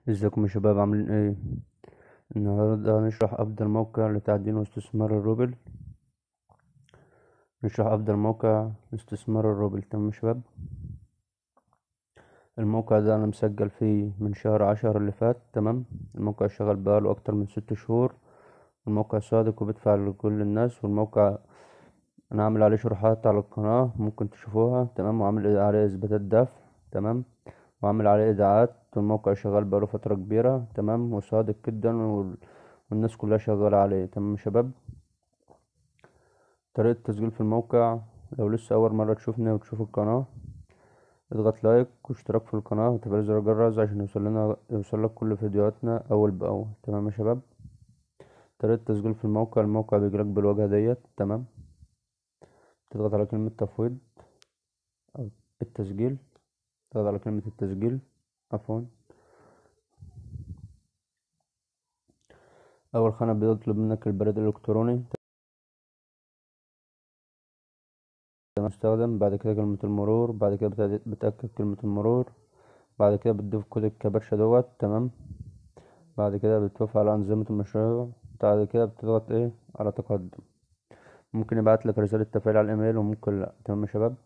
ازيكم يا شباب عاملين ايه النهارده هنشرح افضل موقع لتعدين واستثمار الروبل نشرح افضل موقع لاستثمار الروبل تمام يا شباب الموقع ده انا مسجل فيه من شهر عشرة اللي فات تمام الموقع شغال بقاله اكتر من ست شهور الموقع صادق وبيدفع لكل الناس والموقع انا عامل عليه شروحات على القناة ممكن تشوفوها تمام وعامل عليه اثباتات دفع تمام وعامل عليه ايداعات والموقع شغال بقاله فترة كبيرة تمام وصادق جدا وال- والناس كلها شغالة عليه تمام يا شباب طريقة التسجيل في الموقع لو لسه أول مرة تشوفني وتشوف القناة اضغط لايك واشتراك في القناة وتفعيل زر الجرس عشان يوصلنا يوصلك كل فيديوهاتنا أول بأول تمام يا شباب طريقة التسجيل في الموقع الموقع بيجيلك بالواجهة ديت تمام تضغط على كلمة تفويض أو التسجيل تضغط على كلمة التسجيل عفوا أول خانة بيطلب منك البريد الإلكتروني مستخدم بعد كده كلمة المرور بعد كده بتأد- بتأكد كلمة المرور بعد كده بتضيف كود الكبرشة دوت تمام بعد كده بتوافق على أنظمة المشروع بعد كده بتضغط ايه على تقدم ممكن يبعت لك رسالة تفعيل على الإيميل وممكن لأ تمام يا شباب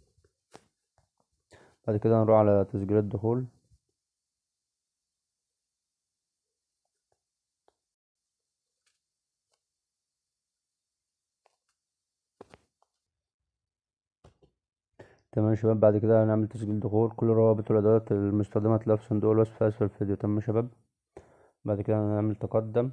بعد كده نروح على تسجيل الدخول تمام يا شباب بعد كده هنعمل تسجيل دخول كل الروابط والأدوات المستخدمة هتلاقيها في صندوق الوصف في أسفل الفيديو تمام يا شباب بعد كده هنعمل تقدم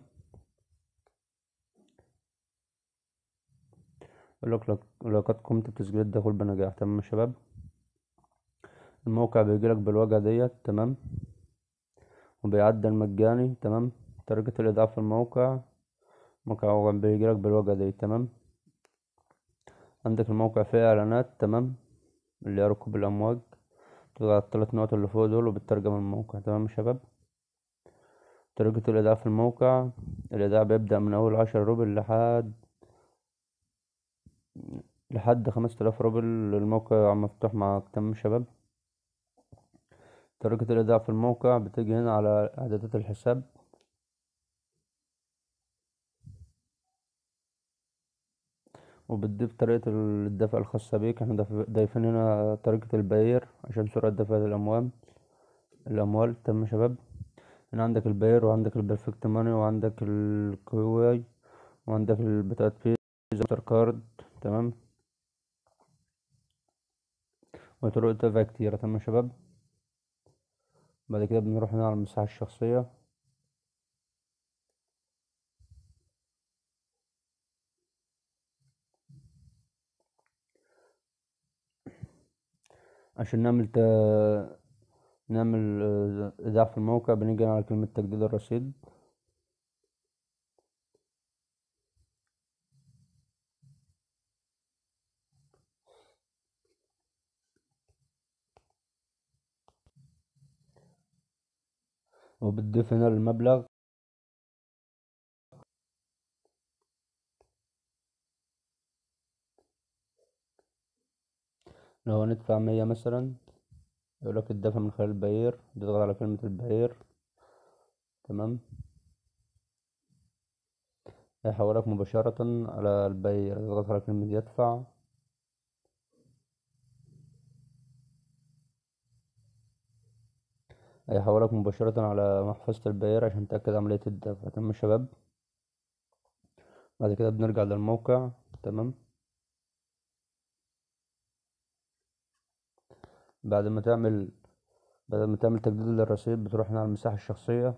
يقولك لك لقد قمت بتسجيل الدخول بنجاح تمام يا شباب الموقع بيجيلك بالواجهة ديت تمام وبيعدل مجاني تمام طريقة الإيداع في الموقع موقع هو بيجيلك بالواجهة دي تمام عندك الموقع فيه إعلانات تمام اللي هي ركوب الأمواج تضغط على التلات نقط اللي فوق دول وبتترجم الموقع تمام يا شباب طريقة الإيداع في الموقع الإيداع بيبدأ من أول عشر روبل لحد لحد خمسة آلاف روبل الموقع مفتوح معاك تمام يا شباب طريقة الإيداع في الموقع بتيجي هنا على إعدادات الحساب وبتضيف طريقة الدفع الخاصة بيك احنا ضايف- ضايفين هنا طريقة الباير عشان سرعة دفع الأموال الأموال تمام يا شباب هنا عندك الباير وعندك البرفكت ماني وعندك الكوي وعندك البطاقة فيزا ماستر كارد تمام وطرق دفع كتيرة تمام يا شباب بعد كده بنروح هنا على المساحة الشخصية عشان نعمل ت... نعمل آه، إيداع في الموقع بنيجي على كلمة تجديد الرصيد وبتضيف هنا المبلغ لو هندفع مية مثلا يقولك الدفع من خلال الباير تضغط على كلمة الباير تمام هيحولك مباشرة على الباير تضغط على كلمة يدفع هيحولك مباشرة على محفظة الباير عشان تأكد عملية الدفع تمام يا شباب بعد كده بنرجع للموقع تمام بعد ما تعمل بعد ما تعمل تجديد للرصيد بتروح هنا على المساحة الشخصية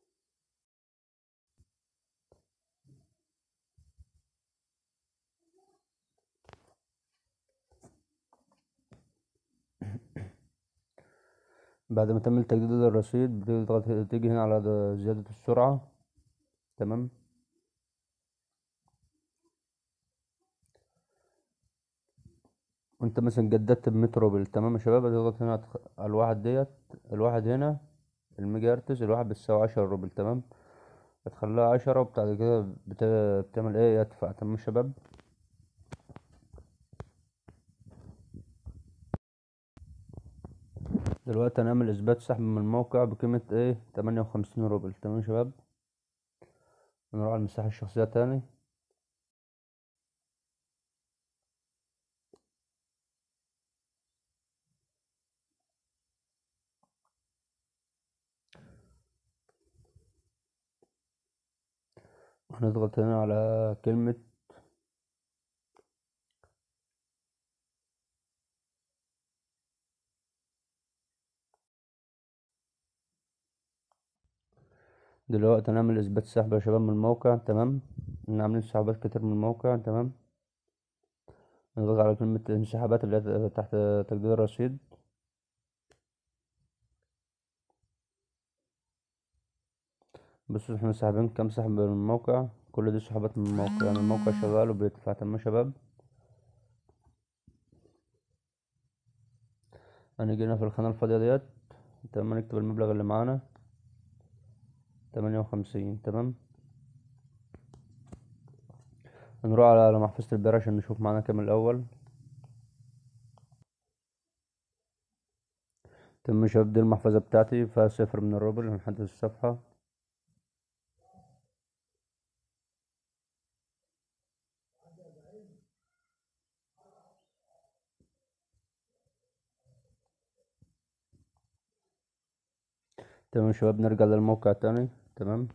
بعد ما تعمل تجديد للرصيد بتضغط تيجي هنا على د- زيادة السرعة تمام وانت مثلا جددت بمية روبل تمام يا شباب هتضغط هنا تخ- على الواحد ديت الواحد هنا الميجا هرتز الواحد بتساوي عشرة روبل تمام بتخليها عشرة وبعد كده بت... بتعمل ايه يدفع تمام يا شباب دلوقتي هنعمل اثبات سحب من الموقع بقيمة ايه تمانية وخمسين روبل تمام يا شباب نروح على المساحة الشخصية تاني هنضغط هنا على كلمة دلوقتي هنعمل اثبات سحب يا شباب من الموقع تمام إن عاملين سحبات كتير من الموقع تمام نضغط على كلمة انسحابات اللي هي تحت تجديد الرصيد بصوا احنا ساحبين كام سحب من الموقع كل دي سحبات من الموقع يعني الموقع شغال وبيدفع تمام يا شباب هنيجي هنا في الخانة الفاضية ديت تمام نكتب المبلغ اللي معانا تمانية وخمسين تمام نروح على محفظة البيع عشان نشوف معانا كام الأول تمام يا شباب دي المحفظة بتاعتي فيها صفر من الروبل هنحدد الصفحة تمام يا شباب نرجع للموقع تاني تمام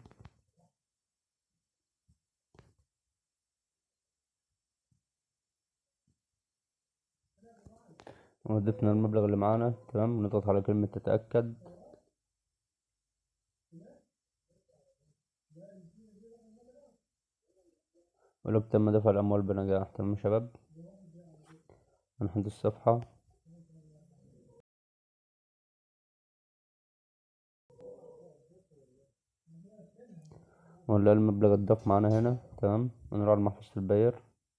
وضفنا المبلغ اللي معانا تمام نضغط على كلمة تتأكد ولو تم دفع الأموال بنجاح تمام يا شباب هنحدد الصفحة ونلاقي المبلغ اتضاف معانا هنا تمام ونروح على محفظة الباير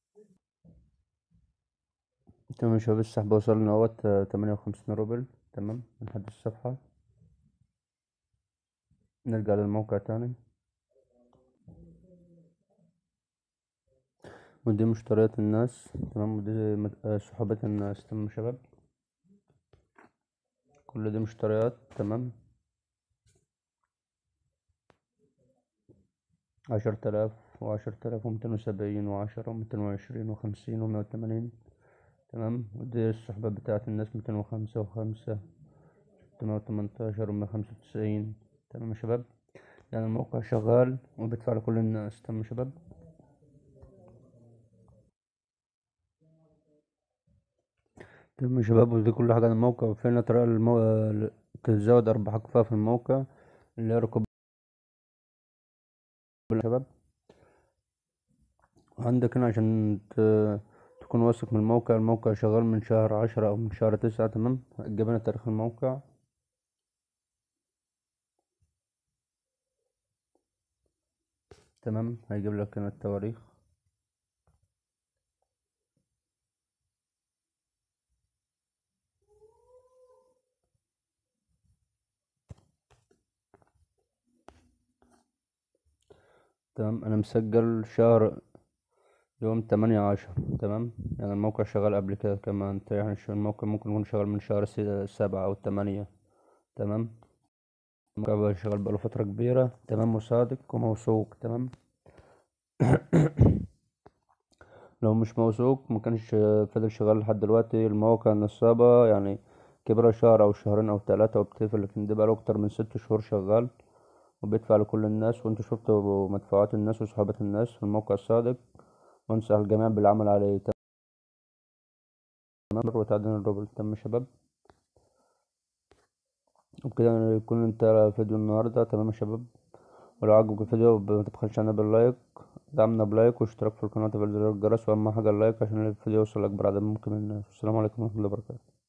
تمام يا شباب السحب وصلنا اهوت تمانية وخمسين روبل تمام نحدد الصفحة نرجع للموقع تاني ودي مشتريات الناس تمام ودي سحوبات الناس تمام يا شباب كل دي مشتريات تمام عشرة آلاف وعشرة آلاف ومتين وسبعين وعشرة ومتين وعشرين وخمسين ومية وتمانين تمام ودي السحبات بتاعت الناس ميتين وخمسة وخمسة ستمية وتمنتاشر ومية خمسة وتسعين تمام يا شباب يعني الموقع شغال وبيدفع لكل الناس تمام يا شباب تمام يا شباب ودي كل حاجة عن الموقع وفينا طريقة المو... تزود أرباحك فيها في الموقع اللي هي ركوب شباب وعندك هنا عشان ت... تكون واثق من الموقع الموقع شغال من شهر عشرة أو من شهر تسعة تمام هتجيب هنا تاريخ الموقع تمام هيجيب لك هنا التواريخ تمام انا مسجل شهر يوم تمانية عشر تمام يعني الموقع شغال قبل كده كمان يعني الموقع ممكن يكون شغال من شهر سبعة او تمانية تمام الموقع شغال بقاله فترة كبيرة تمام وصادق وموثوق تمام لو مش موثوق مكانش فضل شغال لحد دلوقتي المواقع النصابة يعني كبرها شهر او شهرين او تلاتة وبتقفل لكن ده بقاله اكتر من ست شهور شغال وبيدفع لكل الناس وانتوا شفتوا مدفوعات الناس وسحوبات الناس في الموقع الصادق وانصح الجميع بالعمل عليه تمام وتعدين الروبل تم شباب وبكده يكون انتهى فيديو النهاردة تمام يا شباب ولو عجبك الفيديو متبخلش عنا باللايك دعمنا بلايك واشتراك في القناة وتفعيل زر الجرس واهم حاجة اللايك عشان الفيديو يوصل لأكبر عدد ممكن من الناس والسلام عليكم ورحمة الله وبركاته